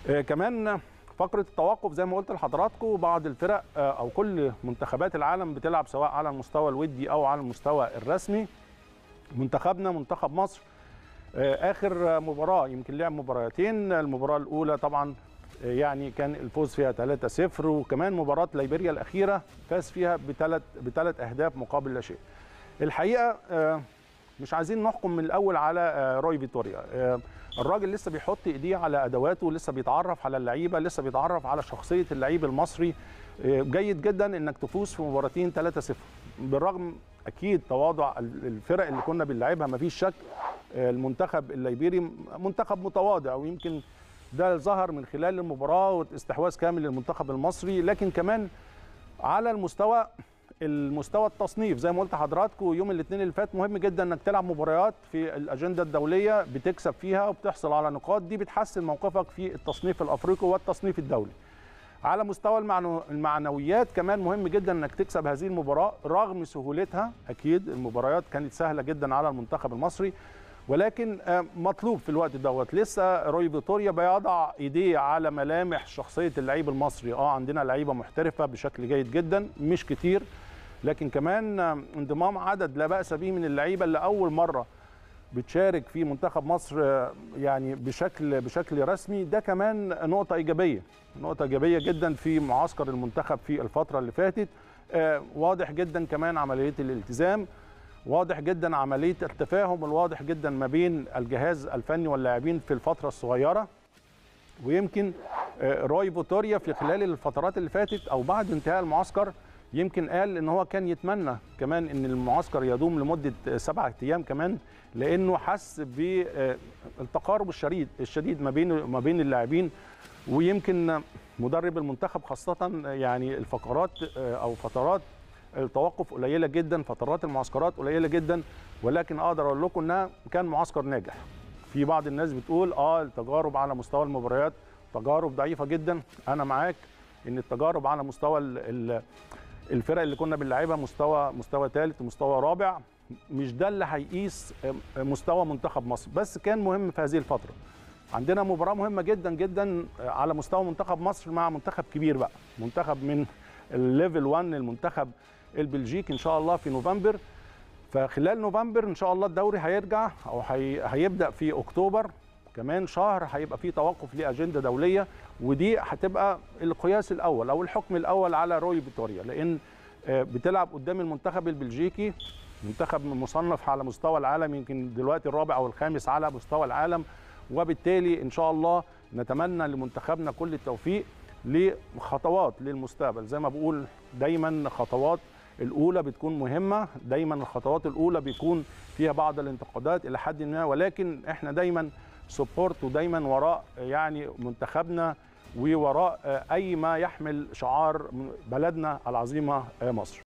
آه، كمان فقره التوقف زي ما قلت لحضراتكم بعض الفرق آه، او كل منتخبات العالم بتلعب سواء على المستوى الودي او على المستوى الرسمي منتخبنا منتخب مصر آه، اخر مباراه يمكن لعب مباراتين المباراه الاولى طبعا آه، يعني كان الفوز فيها 3-0 وكمان مباراه ليبيريا الاخيره فاز فيها بثلاث بثلاث اهداف مقابل لا شيء الحقيقه آه، مش عايزين نحكم من الاول على آه، روي فيتوريا آه، الراجل لسه بيحط ايديه على ادواته لسه بيتعرف على اللعيبه لسه بيتعرف على شخصيه اللعيب المصري آه، جيد جدا انك تفوز في مباراتين 3-0 بالرغم اكيد تواضع ال- الفرق اللي كنا بنلعبها مفيش شك آه، المنتخب الليبيري منتخب متواضع ويمكن ده ظهر من خلال المباراه واستحواذ كامل للمنتخب المصري لكن كمان على المستوى المستوى التصنيف زي ما قلت لحضراتكم يوم الاثنين اللي فات مهم جدا انك تلعب مباريات في الاجنده الدوليه بتكسب فيها وبتحصل على نقاط دي بتحسن موقفك في التصنيف الافريقي والتصنيف الدولي على مستوى المعنو... المعنويات كمان مهم جدا انك تكسب هذه المباراه رغم سهولتها اكيد المباريات كانت سهله جدا على المنتخب المصري ولكن آه، مطلوب في الوقت دوت لسه روي فيتوريا بيضع ايديه على ملامح شخصيه اللعيب المصري اه عندنا لعيبه محترفه بشكل جيد جدا مش كتير لكن كمان آه، انضمام عدد لا باس به من اللعيبه اللي اول مره بتشارك في منتخب مصر آه، يعني بشكل بشكل رسمي ده كمان نقطه ايجابيه نقطه ايجابيه جدا في معسكر المنتخب في الفتره اللي فاتت آه، واضح جدا كمان عمليه الالتزام واضح جدا عمليه التفاهم الواضح جدا ما بين الجهاز الفني واللاعبين في الفتره الصغيره ويمكن آه، روي فيتوريا في خلال الفترات اللي فاتت او بعد انتهاء المعسكر يمكن قال ان هو كان يتمنى كمان ان المعسكر يدوم لمده آه، سبعة ايام كمان لانه حس بالتقارب الشديد الشديد ما بين ما بين اللاعبين ويمكن مدرب المنتخب خاصه يعني الفقرات آه، او فترات التوقف قليله جدا فترات المعسكرات قليله جدا ولكن اقدر اقول لكم انها كان معسكر ناجح في بعض الناس بتقول اه التجارب على مستوى المباريات تجارب ضعيفه جدا انا معاك ان التجارب على مستوى ال- ال- الفرق اللي كنا بنلعبها مستوى مستوى ثالث ومستوى رابع مش ده اللي هيقيس مستوى منتخب مصر بس كان مهم في هذه الفتره عندنا مباراه مهمه جدا جدا على مستوى منتخب مصر مع منتخب كبير بقى منتخب من الليفل 1 المنتخب البلجيكي ان شاء الله في نوفمبر فخلال نوفمبر ان شاء الله الدوري هيرجع او هي هيبدا في اكتوبر كمان شهر هيبقى في توقف لاجنده دوليه ودي هتبقى القياس الاول او الحكم الاول على روي فيتوريا لان آه، بتلعب قدام المنتخب البلجيكي منتخب مصنف على مستوى العالم يمكن دلوقتي الرابع او الخامس على مستوى العالم وبالتالي ان شاء الله نتمنى لمنتخبنا كل التوفيق لخطوات للمستقبل زي ما بقول دايما خطوات الاولى بتكون مهمه دايما الخطوات الاولى بيكون فيها بعض الانتقادات الى حد ما ولكن احنا دايما سبورت ودايما وراء يعني منتخبنا ووراء اي ما يحمل شعار بلدنا العظيمه مصر